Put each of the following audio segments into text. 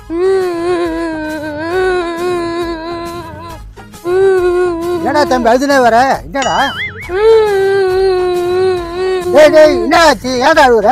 என்னடா தம்பி அழுதுனே வர என்னடா டேய் டேய் என்னாச்சு ஏன்டா அழுகுற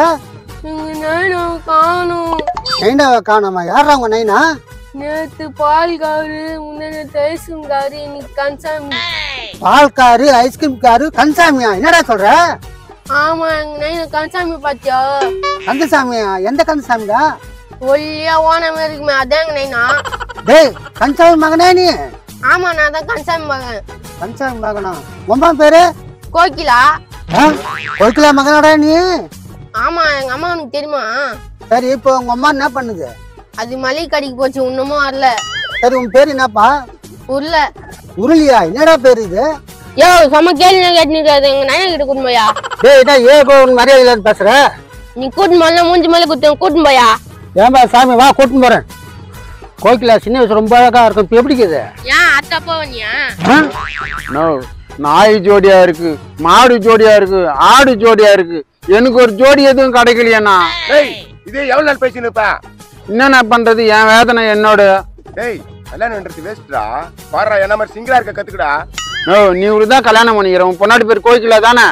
காணும் நைனாவை காணாமா யாரா உங்க நைனா நேத்து பால் காரு முன்னாடி தேசும் காரு இன்னைக்கு கன்சாமி பால் காரு ஐஸ்கிரீம் காரு கந்தசாமியா என்னடா சொல்ற ஆமா எங்க நைன கன்சாமி பாத்தியா கந்தசாமியா எந்த கந்தசாமிடா ஒல்லியா ஓனமே இருக்குமே அதான் எங்க நைனா டேய் கந்தசாமி மகனே நீ ஆமா நான் தான் கன்சாமி மகன் கந்தசாமி மகனா உம்மா பேரு கோகிலா ஆ? கோகிலா மகனாடா நீ ஆமா எங்க அம்மா உனக்கு தெரியுமா சரி இப்போ உங்க அம்மா என்ன பண்ணுது அது மளிகை கடைக்கு போச்சு இன்னமும் வரல சரி உன் பேர் என்னப்பா உருள உருளியா என்னடா பேர் இது யோ செம்ம கேள்வி கேட்டுருக்காது எங்க நைனா கிட்ட கூட்டின்னு போயா டேய் என்ன ஏ இப்போ உன் மரியாதை இல்லாத பேசுற நீ கூட்டின்னு போல மூஞ்சி மேல குத்து கூட்டின்னு போயா ஏன்பா சாமி வா கூட்டின்னு போறேன் கோகிலா சின்ன வயசு ரொம்ப அழகா இருக்கும் இப்போ எப்படி இருக்குது ஏன் அத்தா போவனியா ஆ? நோ நாய் ஜோடியா இருக்கு மாடு ஜோடியா இருக்கு ஆடு ஜோடியா இருக்கு எனக்கு ஒரு ஜோடி எதுவும் கிடைக்கலையாண்ணா டேய் இதே எவ்வளவு நாள் பேசின்னு இருப்ப என்னண்ணா பண்றது என் வேதனை என்னோட டேய் கல்யாணம்ன்றது வேஸ்ட்டா பாடுறா என்ன மாதிரி சிங்கிளா இருக்க கத்துக்கடா நோ நீ தான் கல்யாணம் பண்ணிக்கிற உன் பொன்னாடி பேர் கோயிக்கல தானே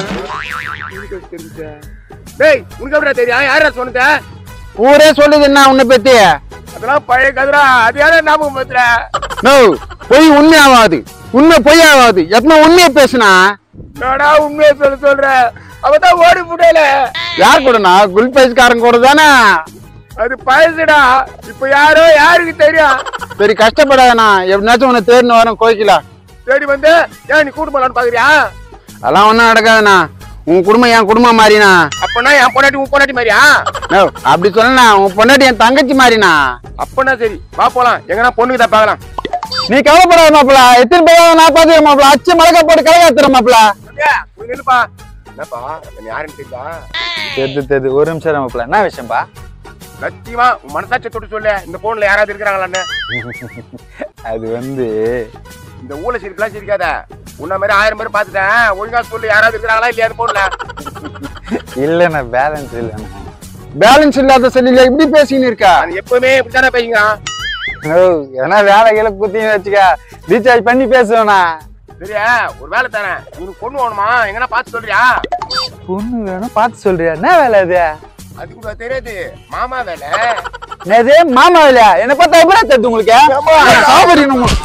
டேய் உனக்கு எப்படிடா தெரியும் யாரா சொன்னத ஊரே சொல்லுது என்ன உன்னை பத்தி அதெல்லாம் பழைய கதுரா அது யாரா ஞாபகம் பத்துற நோ பொய் உண்மை ஆகாது உண்மை பொய் ஆகாது எப்பவுமே உண்மையை பேசுனா நாடா உண்மையை சொல்ல சொல்ற அவதான் ஓடி புடையல யார் கூடனா குல் பைஸ்காரன் கூட தானே அது பழசுடா இப்ப யாரோ யாருக்கு தெரியும் சரி கஷ்டப்படாதண்ணா எப்படினாச்சும் உன்னை தேர்னு வரேன் கோயிக்கலா தேடி வந்து ஏன் நீ கூட்டு போலான்னு பாக்குறியா அதெல்லாம் ஒன்றும் நடக்காதுண்ணா உன் குடும்பம் என் குடும்பம் மாதிரிண்ணா அப்பனா என் பொண்டாட்டி உன் பொண்டாட்டி மாதிரியா நோ அப்படி சொல்லண்ணா உன் பொண்டாட்டி என் தங்கச்சி மாதிரிண்ணா அப்பனா சரி வா போலாம் எங்கன்னா பொண்ணுக்கு தான் பார்க்கலாம் நீ கவலைப்படாத மாப்பிள எத்தனை பேர் நான் பாத்துக்க மாப்பிள அச்சு மலக்க போட்டு கலகாத்துற மாப்பிள உனக்கு நில்லுப்பா என்னப்பா என்ன யாருன்னு தெரியுதா தெரிது தெரிது ஒரு நிமிஷம் மாப்பிள என்ன விஷயம்பா லட்சியமா உன் மனசாட்சி தொட்டு சொல்லு இந்த போன்ல யாராவது இருக்கிறாங்களான்னு அது வந்து இந்த ஊழ சிரிக்கலாம் சிரிக்காத உன்ன மாதிரி ஆயிரம் பேர் பார்த்துட்டேன் ஒழுங்கா சொல்லு யாராவது இருக்கிறாங்களா இல்லையா அந்த போன்ல இல்லண்ணா பேலன்ஸ் இல்லண்ணா பேலன்ஸ் இல்லாத செல்லில இப்படி பேசின்னு இருக்கா அது எப்பவுமே இப்படித்தானே பேசுங்க ஓ எதனா வேலை கீழே குத்தின்னு வச்சுக்க ரீசார்ஜ் பண்ணி பேசுவேண்ணா சரியா ஒரு வேலை தரேன் உனக்கு பொண்ணு வேணுமா எங்கன்னா பார்த்து சொல்றியா பொண்ணு வேணும் பார்த்து சொல்றியா என்ன வேலை அது அது கூட தெரியாது மாமா வேலை என்னது மாமா வேலையா என்ன பார்த்தா எப்படி தெரியுது உங்களுக்கு சாவடி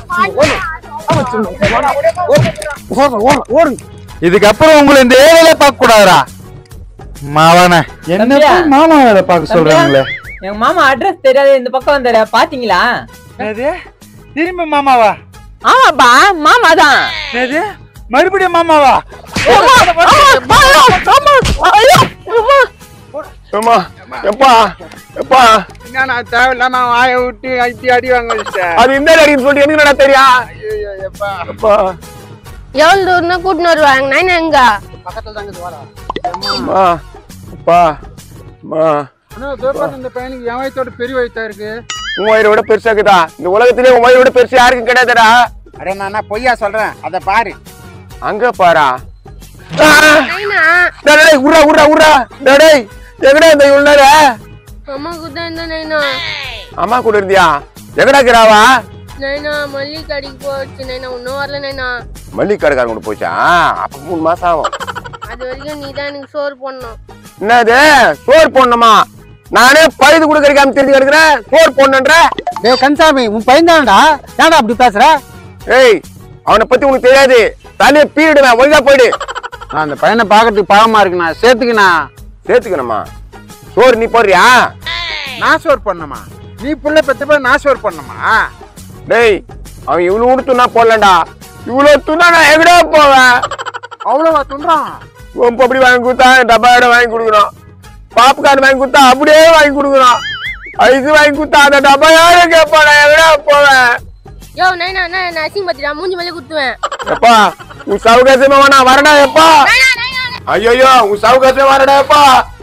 இதுக்கப்புறம் உங்களை இந்த ஏரியால பார்க்க கூடாதுடா மாவான என்ன தம்பியா? போய் மாமா வேலை பார்க்க சொல்றாங்களே எங்க மாமா அட்ரஸ் தெரியாது இந்த பக்கம் வந்தாரு பாத்தீங்களா என்னது திரும்ப மாமாவா ஆமாப்பா மாமா தான் என்னது மறுபடியும் மாமாவா ஏமா எப்பா எப்பா என்ன தேவையில்லாம வாயை விட்டு அடி அடி வாங்க வச்சுட்டேன் அது இந்த அடின்னு சொல்லிட்டு எனக்கு என்ன தெரியும் எப்பா எவ்வளவு தூரம் கூட்டின்னு வருவா எங்க நைனா எங்க பக்கத்துல தாங்க வாடா அம்மா அப்பா அம்மா ஆனா இதோ பாரு, இந்த பையனுக்கு என் வயத்தோட பெரிய வயத்தா இருக்கு உன் வயிறு விட பெருசா இருக்குதா இந்த உலகத்திலே உன் வயிறு விட பெருசு யாருக்கும் கிடையாதுடா அடே நான் என்ன பொய்யா சொல்றேன் அதை பாரு அங்க பாரா நைனா டேய் உர்ரா உர்ரா உர்ரா டேய் எங்கடா இந்த இவ்வளவு நேரம் அம்மாக்கு தான் இந்த நைனா அம்மா கூட இருந்தியா எங்கடா இருக்கிறாவா நைனா மல்லிகை கடைக்கு போச்சு நைனா இன்னும் வரல நைனா மல்லிகை கடைக்காரன் கூட போச்சா அப்ப மூணு மாசம் ஆகும் அது வரைக்கும் நீ தான் எனக்கு சோறு போடணும் என்னது சோறு போடணுமா நானே பழுது கூட கிடைக்காம தெரிஞ்சு கிடக்குறேன் சோறு போடணுன்ற டேய் கந்தசாமி உன் பையன் தானடா ஏன்டா அப்படி பேசுற ஏய் அவனை பத்தி உனக்கு தெரியாது தலையை பீடுவேன் ஒழுங்கா போயிடு நான் அந்த பையனை பார்க்கறதுக்கு பாவமா இருக்குண்ணா சேர்த்துக்கண்ணா சேர்த்துக்கணுமா சோறு நீ போடுறியா நான் சோறு பண்ணமா நீ புள்ள பெத்த நான் சோறு பண்ணமா டேய் அவன் இவ்வளவு துணா போடலடா இவ்வளவு துணா நான் எங்கடா போவேன் அவ்வளவா துன்றான் ரொம்ப அப்படி வாங்கி கொடுத்தா டப்பா இடம் வாங்கி கொடுக்குறோம் பாப்கார்ன் வாங்கி கொடுத்தா அப்படியே வாங்கி கொடுக்குறோம் ஐஸ் வாங்கி கொடுத்தா அந்த டப்பா யாரும் கேட்பாடா எங்கடா போவேன் யோ நைனா என்ன என்ன அசிங்க பத்திரா மூஞ்சி மேலே குத்துவேன் எப்பா உன் சவுகாசமே வேணா வரடா எப்பா ஐயோ உன் சவுகாசமே வரடா எப்பா